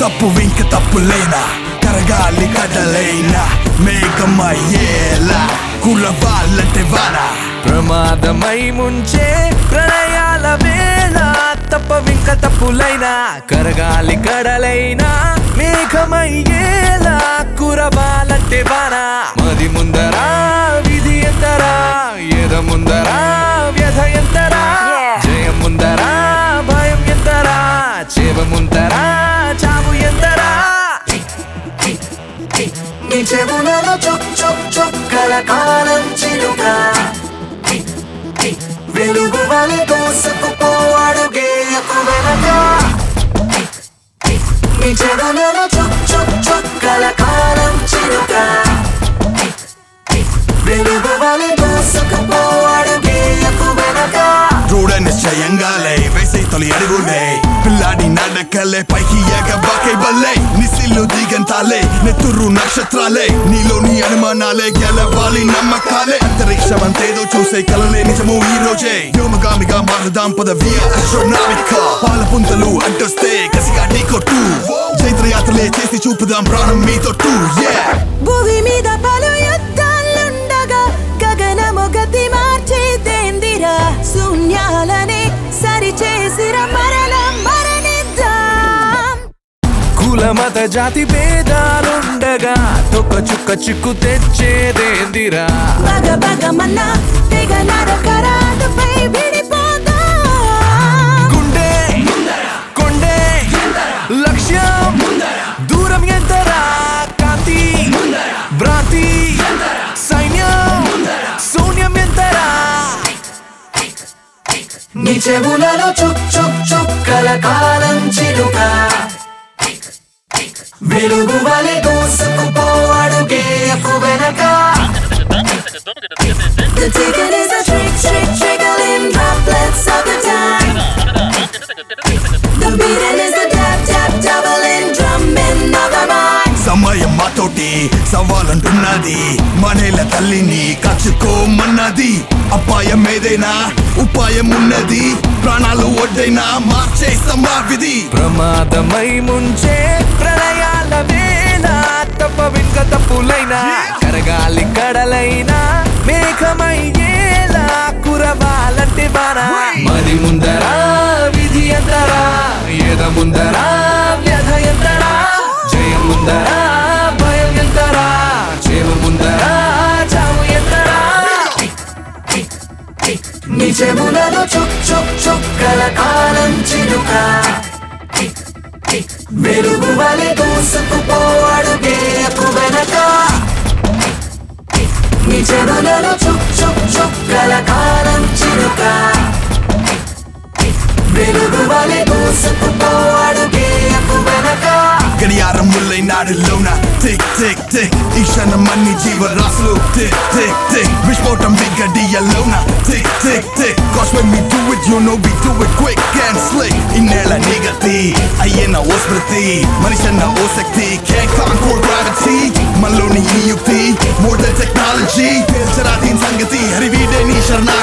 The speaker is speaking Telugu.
తప్పు ఇంక తప్పులేనా కరగాలి కదలైనా మేఘమయ్యేలా కులవాళ్ళంటే వానా ప్రమాదమై ముంచే ప్రళయాల వేళ తప్పవింక తప్పులైనా కరగాలి కడలైనా మేఘమయ్యేలా కురవాలంటే వానా మది ముందరా విధి ఎంతరా ఎద ముందరా వ్యధ ఎంతరా జయం ముందరా భయం ఎంతరా చేవ ముందరా చావు ఎంతరా నీ చెవులలో చుక్ చుక్ చుక్కల కాలం చిలుక వెలుగు వలె దూసుకుపో అడుగేయకు వెనక నీ చెవులలో చుక్ చుక్ చుక్కల కాలం చిలుక వెలుగు వలె దూసుకుపో అడుగేయకు వెనక దృఢ నిశ్చయంగాలే వేసే తొలి అడుగులే పిల్లాడి నడకలే పైకి ఎగబాకే బల్లే నిసిల్లు దిగంతాలే నెత్తురు నక్షత్రాలే నీలోని అనుమానాలే గెలవాలి నమ్మకాలే అంతరిక్షమంతేదో చూసే కలలే నిజము ఈ రోజే వ్యోమగామిగా మారుదాం పదవి అస్ట్రోనామిక పాల పుంతలు అడ్డొస్తే కసిగా నీ కొట్టు చైత్రయాత్రలే చేసి చూపుదాం ప్రాణం మీతో టూ yeah భూమి మీద పలు యుద్ధాలుండగా గగనము గతి మార్చేదేందిరా శూన్యాలనే సరిచేసిర మరల మరణిద్దాం కుల మత జాతి భేదాలుండగా తొక్క చుక్క చిక్కు తెచ్చేదేందిరా బగ బగమన్న తెగ నరకరాదుపై విడిపోదాం గుండె కొండే లక్ష్యం దూరం ఎంతరా కాంతి భ్రాంతి సైన్యం శూన్యం ఎంతరా నీ చెవులలో చుక్ చుక్ చుక్కల కాలం చిలుక వెలుగు వలె దూసుకుపో అడుగేయకు వెనక The ticket is a trick, trick, trickling droplets of the time. The beating is the tap, tap, doubling, drumming of the mind. సమయం మాతోటి సవాలంటున్నది మనేల తల్లిని కచ్చుకోమన్నది అపాయం ఏదైనా ఉపాయం ఉన్నది ప్రాణాలు ఒడ్డైనా మార్చేస్తాం ఆ విధి ప్రమాదమై ముంచే ప్రళయాల వేళ తప్ప వింక తప్పులైనా కరగాలి కడలైనా మేఘమయ్యేలా కురవాలంటే వారా మరి ముందరా విధి ఎంతరా ఏద ముందరా వ్యధ ఎంతరా జయం ముందరా భయం ఎంతరా చేవ ముందరా చావు ఎంతరా నీ చెవులలో చుక్ చుక్ చుక్కల కాలం చిలుక వెలుగు వలె దూసుకుపో అడుగేయకు వెనక నీ చెవులలో చుక్ చుక్ చుక్కల కాలం చిలుక వెలుగు వలె దూసుకుపో అడుగేయకు వెనక గడియారం ముల్లై నాడులోన టిక్ టిక్ టిక్ ఈ క్షణం అన్ని జీవరాశులు టిక్ టిక్ టిక్ విస్ఫోటం విగడియలోన tick tick tick Cause when we do it you know we do it quick and slick ఈ నేల నిగతి అయ్యేన ఓ స్మృతి మనిషి అన్న ఓ శక్తి can't conquer gravity మనలోని ఈ యుక్తి more than technology తేల్చరా దీని సంగతి హరివీడే నీ శరణాగతి